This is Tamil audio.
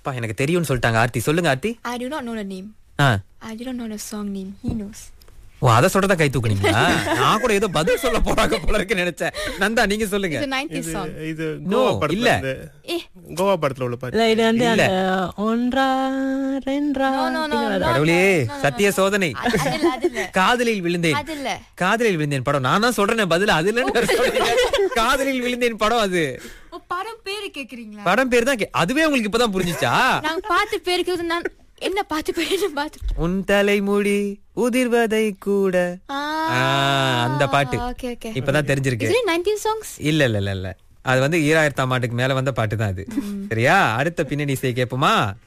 அப்பா எனக்கு தெரியும்னு சொல்லிட்டாங்க ஆர்த்தி சொல்லுங்க Aarthi I do not know the name. Ah I do not know the song name. He knows. ஓ அதை சொல்றதா கை தூக்குனீங்களா நான் கூட ஏதோ பதில் சொல்ல போறாங்க போல இருக்குன்னு நினைச்சேன் நந்தா நீங்க சொல்லுங்க It's a 90s இது song. இது No, கோவா இல்ல. படத்துல இருந்து Eh, கோவா படத்துல உள்ள பாட்டு இல்ல இது வந்து இல்ல. அந்த ஒன்றா ரெண்டா no, no, no, no. கடவுளே no, no, சத்திய no. சோதனை அது அது இல்ல, அது இல்ல. காதலில் விழுந்தேன் அது இல்ல. காதலில் விழுந்தேன் படம் நான் தான் சொல்றேன் பதில் அது இல்லன்னு சொல்றீங்க காதலில் விழுந்தேன் படம் அது ஓ, படம் பேரு கேக்குறீங்களா படம் பேர் தான் கே- அதுவே உங்களுக்கு இப்பதான் புரிஞ்சுச்சா நாங்க பாத்து பேருக்கு நான் என்ன பாத்து பேரு பாத்து உன் தலைமுடி உதிர்வதை கூட ஆ, ஆ, அந்த பாட்டு okay, okay. இப்பதான் தெரிஞ்சிருக்கு Is it 19 songs? இல்ல இல்ல இல்ல இல்ல அது வந்து ஈராயிரத்தாம் ஆண்டுக்கு மேல வந்த பாட்டு தான் அது சரியா அடுத்த பின்னணி இசை கேட்போமா